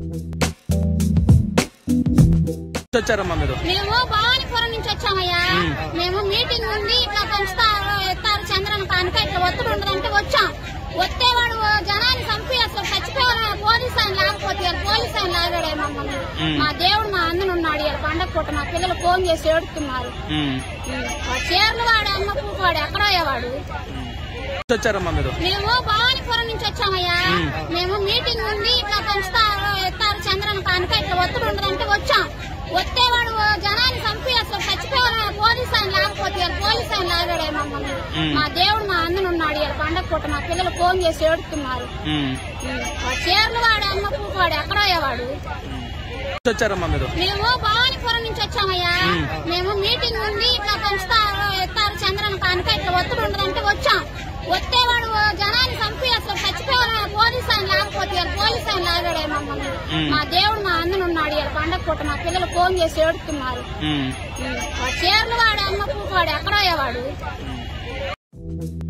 వచ్చారమ్మా మీరు మేము భవానీపురం నుంచి వచ్చామయ్యా మేము మీటింగ్ ఉంది ఇట్లా పెంచుతారు ఎత్తారు చంద్రన కానుక ఇట్లా ఒత్తిడి ఉండదంటే వచ్చాం వచ్చేవాడు జనాన్ని చంపి అసలు చచ్చిపోవాలి పోలీస్ ఆయన లేకపోతే ఇవాళ పోలీస్ ఆయన లాగాడే మమ్మల్ని మా దేవుడు మా అందను ఉన్నాడు ఇవాళ పండగ పూట మా పిల్లలు ఫోన్ చేసి ఏడుతున్నారు ఉమ్. ఆ చీరలు వాడు అమ్మ పూకు వాడు ఎక్కడో వాడు వచ్చారమ్మా మీరు మేము భవానీపురం నుంచి వచ్చామయ్యా మేము మీటింగ్ ఉంది ఇట్లా పెంచుతారు ఎత్తారు చంద్రన కానుక ఇట్లా ఒత్తిడి ఉండదంటే వచ్చాం వచ్చేవాడు జనాన్ని చంపి అసలు చచ్చిపోవాలి పోలీస్ ఆయన లేకపోతే ఇవాళ పోలీస్ ఆయన లాగాడే మమ్మల్ని మా దేవుడు మా అందను ఉన్నాడు ఇవాళ పండగ పూట మా పిల్లలు ఫోన్ చేసి ఏడుతున్నారు ఉమ్. ఆ చీరలు వాడు అమ్మ పూకు వాడు ఎక్కడో వాడు వచ్చారమ్మా మీరు మేము భవానీపురం నుంచి వచ్చామయ్యా మేము మీటింగ్ ఉంది ఇట్లా పెంచుతారు ఎత్తారు చంద్రన కానుక ఇట్లా ఒత్తిడి ఉండదంటే వచ్చాం వచ్చేవాడు జనాన్ని చంపి అసలు చచ్చిపోవాలి పోలీస్ ఆయన లేకపోతే ఇవాళ పోలీస్ ఆయన లాగాడే మమ్మల్ని మా దేవుడు మా అందను ఉన్నాడు ఇవాళ పండగ పూట మా పిల్లలు ఫోన్ చేసి ఏడుతున్నారు ఉమ్. ఆ చీరలు వాడు అమ్మ పూకు వాడు ఎక్కడో వాడు